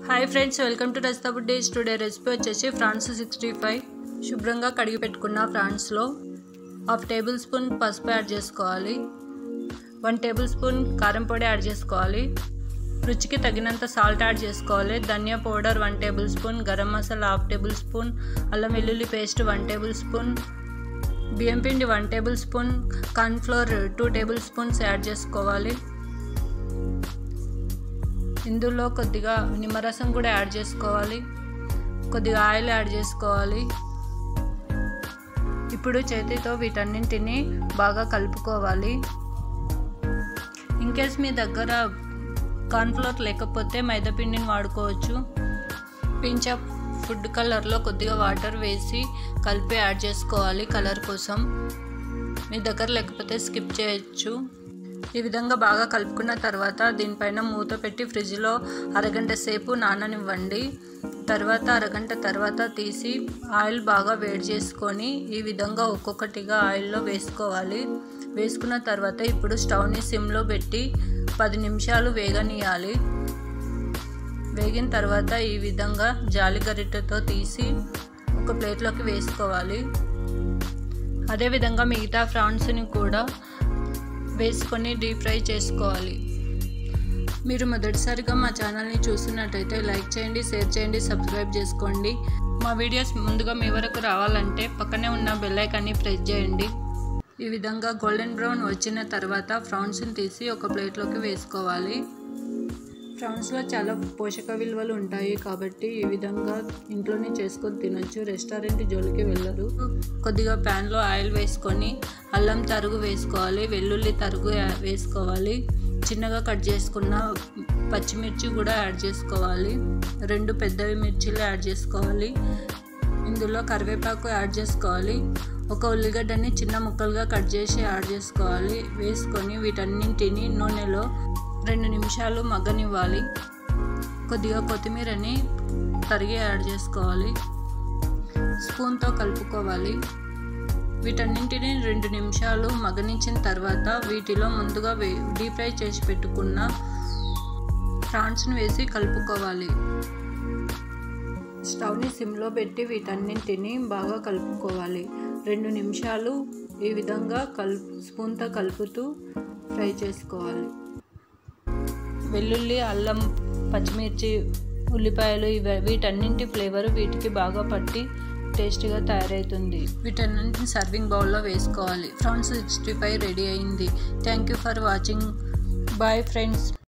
hi friends welcome to రస్తాబుడ్ డేస్ today recipe వచ్చేసి ఫ్రాన్స్ సిక్స్టీ ఫైవ్ శుభ్రంగా కడిగి పెట్టుకున్న ఫ్రాన్స్లో హాఫ్ టేబుల్ స్పూన్ పసుపు యాడ్ చేసుకోవాలి వన్ టేబుల్ స్పూన్ కారం పొడి యాడ్ చేసుకోవాలి రుచికి తగినంత సాల్ట్ యాడ్ చేసుకోవాలి ధనియా powder one tablespoon garam masala half tablespoon అల్లం వెల్లుల్లి పేస్ట్ వన్ టేబుల్ స్పూన్ బియ్యం పిండి one tablespoon cornflour two tablespoons add చేసుకోవాలి ఇందులో కొద్దిగా నిమ్మరసం కూడా యాడ్ చేసుకోవాలి కొద్దిగా ఆయిల్ యాడ్ చేసుకోవాలి ఇప్పుడు చేతితో వీటన్నింటిని బాగా కలుపుకోవాలి ఇన్కేస్ మీ దగ్గర కార్న్ఫ్లోర్ లేకపోతే మైదాపిండిని వాడుకోవచ్చు పించ్ ఆఫ్ ఫుడ్ కలర్లో కొద్దిగా వాటర్ వేసి కలిపి యాడ్ చేసుకోవాలి కలర్ కోసం మీ దగ్గర లేకపోతే స్కిప్ చేయొచ్చు ఈ విధంగా బాగా కలుపుకున్న తర్వాత దీనిపైన మూత పెట్టి ఫ్రిడ్జ్లో అరగంట సేపు నాననివ్వండి తర్వాత అరగంట తర్వాత తీసి ఆయిల్ బాగా వేడి చేసుకొని ఈ విధంగా ఒక్కొక్కటిగా ఆయిల్లో వేసుకోవాలి వేసుకున్న తర్వాత ఇప్పుడు స్టవ్ని సిమ్లో పెట్టి పది నిమిషాలు వేగనీయాలి వేగిన తర్వాత ఈ విధంగా జాలి గరిటెతో తీసి ఒక ప్లేట్లోకి వేసుకోవాలి అదేవిధంగా మిగతా ఫ్రాన్స్ని కూడా వేసుకొని డీప్ ఫ్రై చేసుకోవాలి మీరు మొదటిసారిగా మా ఛానల్ని చూస్తున్నట్టయితే లైక్ చేయండి షేర్ చేయండి సబ్స్క్రైబ్ చేసుకోండి మా వీడియోస్ ముందుగా మీ వరకు రావాలంటే పక్కనే ఉన్న బెల్ ఐకాన్ని ప్రెస్ చేయండి ఈ విధంగా గోల్డెన్ బ్రౌన్ వచ్చిన తర్వాత ఫ్రాన్స్ని తీసి ఒక ప్లేట్లోకి వేసుకోవాలి ఫ్రాన్స్లో చాలా పోషక విలువలు ఉంటాయి కాబట్టి ఈ విధంగా ఇంట్లోనే చేసుకొని తినొచ్చు రెస్టారెంట్ జోలికి వెళ్ళరు కొద్దిగా ప్యాన్లో ఆయిల్ వేసుకొని అల్లం తరుగు వేసుకోవాలి వెల్లుల్లి తరుగు వేసుకోవాలి చిన్నగా కట్ చేసుకున్న పచ్చిమిర్చి కూడా యాడ్ చేసుకోవాలి రెండు పెద్దవి మిర్చిలు యాడ్ చేసుకోవాలి ఇందులో కరివేపాకు యాడ్ చేసుకోవాలి ఒక ఉల్లిగడ్డని చిన్న ముక్కలుగా కట్ చేసి యాడ్ చేసుకోవాలి వేసుకొని వీటన్నింటిని నూనెలో రెండు నిమిషాలు మగ్గనివ్వాలి కొద్దిగా కొత్తిమీరని తరిగి యాడ్ చేసుకోవాలి స్పూన్తో కలుపుకోవాలి వీటన్నింటిని రెండు నిమిషాలు మగ్గనించిన తర్వాత వీటిలో ముందుగా వే డీప్ ఫ్రై చేసి పెట్టుకున్న ప్రాన్స్ని వేసి కలుపుకోవాలి స్టవ్ని సిమ్లో పెట్టి వీటన్నింటిని బాగా కలుపుకోవాలి రెండు నిమిషాలు ఈ విధంగా కలుపు స్పూన్తో కలుపుతూ ఫ్రై చేసుకోవాలి వెల్లుల్లి అల్లం పచ్చిమిర్చి ఉల్లిపాయలు ఇవి వీటన్నింటి ఫ్లేవర్ వీటికి బాగా పట్టి టేస్టీగా తయారవుతుంది వీటన్నింటిని సర్వింగ్ బౌల్లో వేసుకోవాలి ఫ్రాన్స్ సిక్స్టీ ఫైవ్ రెడీ అయింది thank you for watching bye friends